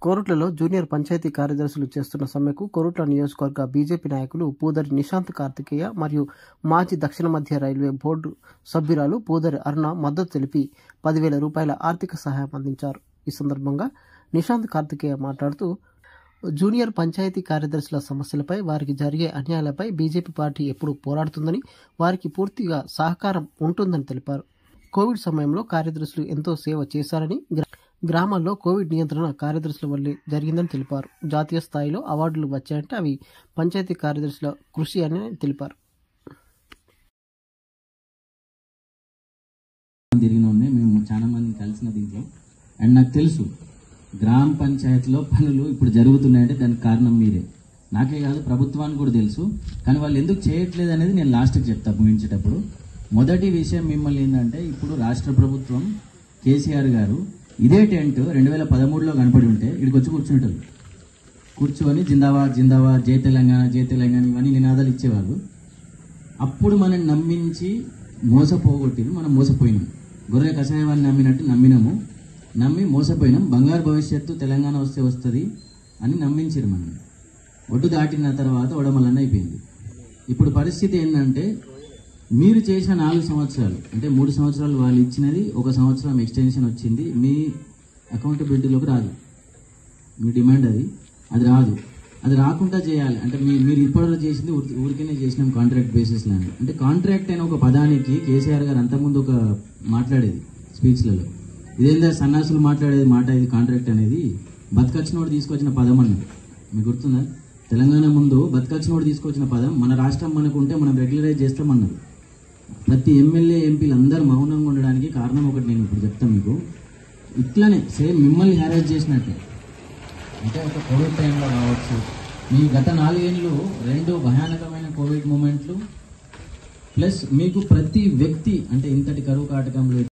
కోరుట్లలో junior panchayat కార్యదర్శులు చేస్తున్న సమ్మెకు కోరుట్ల నియోజకవర్గ బీజేపీ నాయకులు పూదరి నిశాంత్ కార్తికేయ మరియు మాజీ దక్షిణ మధ్య రైల్వే బోర్డు సభ్యురాలు పూదరి అరుణ మద్దతు తెలిపి పదివేల రూపాయల ఆర్థిక సహాయం అందించారు ఈ సందర్భంగా నిశాంత్ కార్తికేయ మాట్లాడుతూ జూనియర్ పంచాయతీ కార్యదర్శుల సమస్యలపై వారికి జరిగే అన్యాయాలపై బీజేపీ పార్టీ ఎప్పుడు పోరాడుతుందని వారికి పూర్తిగా సహకారం ఉంటుందని తెలిపారు కోవిడ్ సమయంలో కార్యదర్శులు ఎంతో సేవ చేశారని గ్రా- గ్రామాల్లో కోవిడ్ నియంత్రణ కార్యదర్శుల వల్లే జరిగిందని తెలిపారు జాతీయ స్థాయిలో అవార్డులు వచ్చాయంటే అవి పంచాయతీ కార్యదర్శుల కృషి అని తెలిపారు తిరిగిన ఉన్నాయి మేము చాలా మందిని కలిసిన దీంట్లో అండ్ నాకు తెలుసు గ్రామ పంచాయతీలో పనులు ఇప్పుడు జరుగుతున్నాయంటే దానికి కారణం మీరే నాకే కాదు ప్రభుత్వానికి కూడా తెలుసు కానీ వాళ్ళు ఎందుకు చేయట్లేదు అనేది నేను లాస్ట్కి చెప్తా ముగించేటప్పుడు మొదటి విషయం మిమ్మల్ని ఏంటంటే ఇప్పుడు రాష్ట్ర ప్రభుత్వం కేసీఆర్ గారు ఇదే టెంట్ రెండు వేల పదమూడులో కనపడి ఉంటే ఇక్కడికి వచ్చి కూర్చుంటారు కూర్చొని జిందాబాద్ జిందాబాద్ జై తెలంగాణ జై తెలంగాణ ఇవన్నీ నినాదాలు ఇచ్చేవాళ్ళు అప్పుడు మనం నమ్మించి మోసపోగొట్టింది మనం మోసపోయినాం గొర్రె కషాయాన్ని నమ్మినట్టు నమ్మినాము నమ్మి మోసపోయినాం బంగారు భవిష్యత్తు తెలంగాణ వస్తే వస్తుంది అని నమ్మించారు మనం ఒడ్డు దాటిన తర్వాత ఒడమల్లన్న అయిపోయింది ఇప్పుడు పరిస్థితి ఏంటంటే మీరు చేసిన నాలుగు సంవత్సరాలు అంటే మూడు సంవత్సరాలు వాళ్ళు ఇచ్చినది ఒక సంవత్సరం ఎక్స్టెన్షన్ వచ్చింది మీ అకౌంటబిలిటీలోకి రాదు మీ డిమాండ్ అది అది రాదు అది రాకుండా చేయాలి అంటే మీ మీరు ఇప్పటివరకు చేసింది ఊరి- ఊరికనే చేసినాం కాంట్రాక్ట్ బేసిస్ లాని అంటే కాంట్రాక్ట్ అయిన ఒక పదానికి కేసీఆర్ గారు అంతకుముందు ఒక మాట్లాడేది స్పీచ్లలో ఇదేందా సన్నాసులు మాట్లాడేది మాట ఇది కాంట్రాక్ట్ అనేది బతకచ్చినోడు తీసుకొచ్చిన పదం అన్నది మీకు గుర్తుందా తెలంగాణ ముందు బతకచ్చినోడు తీసుకొచ్చిన పదం మన రాష్ట్రం మనకు ఉంటే మనం రెగ్యులరైజ్ చేస్తామన్నారు ప్రతి ఎమ్మెల్యే ఎంపీలు అందరూ మౌనంగా ఉండడానికి కారణం ఒకటి నేను ఇప్పుడు చెప్తాను మీకు ఇట్లనే సేమ్ మిమ్మల్ని హ్యారేజ్ చేసినట్టే అంటే ఒక కోవిడ్ టైంలో కావచ్చు మీ గత నాలుగేళ్ళు రెండు భయానకమైన కోవిడ్ మూమెంట్లు ప్లస్ మీకు ప్రతి వ్యక్తి అంటే ఇంతటి కరువు కాటకంలో